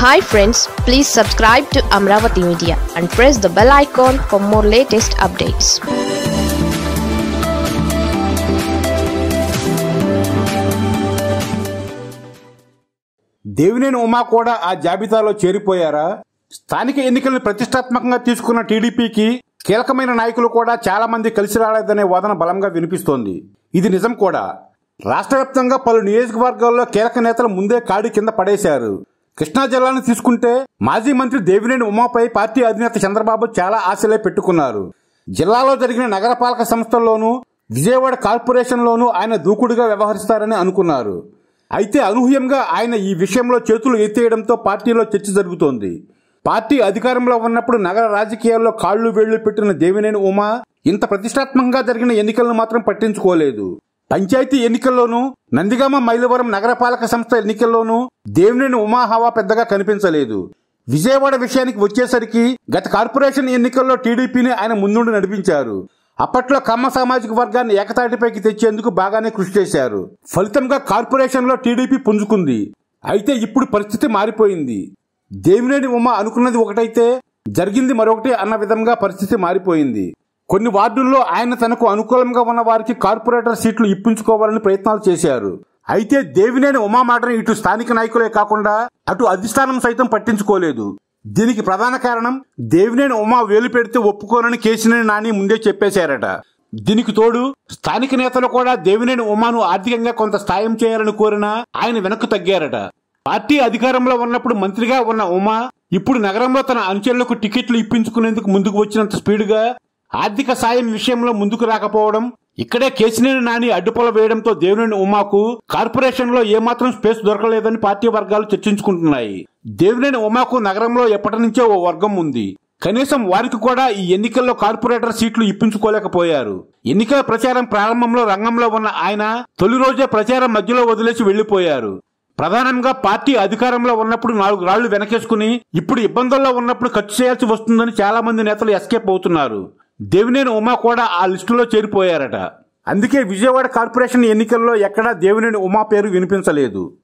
hi friends please subscribe to Amaravati media and press the bell icon for more latest updates Devineni Uma కూడా ఆ జాబితాలో చేరిపోయారా స్థానిక ఎన్నికలను ప్రతిష్టాత్మకంగా తీసుకున్న టీడీపీకి కీలకమైన నాయకులు కూడా చాలా మంది కలిసి రాలేదనే వాదన బలంగా వినిపిస్తోంది ఇది నిజం కూడా రాష్ట్ర వ్యాప్తంగా పలు నియోజకవర్గాల్లో కీలక నేతలు ముందే కాడి కింద పడేశారు కృష్ణా జిల్లాను తీసుకుంటే మాజీ మంత్రి దేవినేని ఉమాపై పార్టీ అధినేత చంద్రబాబు చాలా ఆశలే పెట్టుకున్నారు జిల్లాలో జరిగిన నగరపాలక సంస్థల్లోనూ విజయవాడ కార్పొరేషన్లోనూ ఆయన దూకుడుగా వ్యవహరిస్తారని అనుకున్నారు అయితే అనూహ్యంగా ఆయన ఈ విషయంలో చేతులు ఎత్తేయడంతో పార్టీలో చర్చ జరుగుతోంది పార్టీ అధికారంలో ఉన్నప్పుడు నగర రాజకీయాల్లో కాళ్లు వేళ్లు పెట్టిన దేవినేని ఉమా ఇంత ప్రతిష్టాత్మకంగా జరిగిన ఎన్నికలను మాత్రం పట్టించుకోలేదు పంచాయతీ ఎన్నికల్లోనూ నందిగామ మైలవరం నగరపాలక సంస్థ ఎన్నికల్లోనూ దేవినేని ఉమా హవా పెద్దగా కనిపించలేదు విజయవాడ విషయానికి వచ్చేసరికి గత కార్పొరేషన్ ఎన్నికల్లో టీడీపీని ఆయన ముందుండి నడిపించారు అప్పట్లో కమ్మ సామాజిక వర్గాన్ని ఏకతాటిపైకి తెచ్చేందుకు బాగానే కృషి చేశారు ఫలితంగా కార్పొరేషన్లో టీడీపీ పుంజుకుంది అయితే ఇప్పుడు పరిస్థితి మారిపోయింది దేవినేని ఉమ అనుకున్నది ఒకటైతే జరిగింది మరొకటి అన్న విధంగా పరిస్థితి మారిపోయింది కొన్ని వార్డుల్లో ఆయన తనకు అనుకూలంగా ఉన్న వారికి కార్పొరేటర్ సీట్లు ఇప్పించుకోవాలని ప్రయత్నాలు చేశారు అయితే దేవినేని ఉమా మాటను ఇటు స్థానిక నాయకులే కాకుండా అటు అధిష్టానం సైతం పట్టించుకోలేదు దీనికి ప్రధాన కారణం దేవినేని ఉమా వేలు పెడితే ఒప్పుకోనని కేసినేని నాని ముందే చెప్పేశారట దీనికి తోడు స్థానిక నేతలు కూడా దేవినేని ఉమాను ఆర్థికంగా కొంత సాయం చేయాలని కోరినా ఆయన వెనక్కు తగ్గారట పార్టీ అధికారంలో ఉన్నప్పుడు మంత్రిగా ఉన్న ఉమా ఇప్పుడు నగరంలో తన అనుచరులకు టికెట్లు ఇప్పించుకునేందుకు ముందుకు వచ్చినంత స్పీడ్గా ఆర్థిక సాయం విషయంలో ముందుకు రాకపోవడం ఇక్కడే కేసినేని నాని అడ్డుపొల వేయడంతో దేవినేని ఉమాకు కార్పొరేషన్ లో ఏమాత్రం స్పేస్ దొరకలేదని పార్టీ వర్గాలు చర్చించుకుంటున్నాయి దేవినేని ఉమాకు నగరంలో ఎప్పటి నుంచో ఓ వర్గం ఉంది కనీసం వారికి కూడా ఈ ఎన్నికల్లో కార్పొరేటర్ సీట్లు ఇప్పించుకోలేకపోయారు ఎన్నికల ప్రచారం ప్రారంభంలో రంగంలో ఉన్న ఆయన తొలి రోజే ప్రచారం మధ్యలో వదిలేసి వెళ్లిపోయారు ప్రధానంగా పార్టీ అధికారంలో ఉన్నప్పుడు నాలుగు రాళ్లు వెనకేసుకుని ఇప్పుడు ఇబ్బందుల్లో ఉన్నప్పుడు ఖర్చు చేయాల్సి వస్తుందని చాలా మంది నేతలు ఎస్కేప్ అవుతున్నారు దేవినేని ఉమా కూడా ఆ లిస్టులో చేరిపోయారట అందుకే విజయవాడ కార్పొరేషన్ ఎన్నికల్లో ఎక్కడా దేవినేని ఉమా పేరు వినిపించలేదు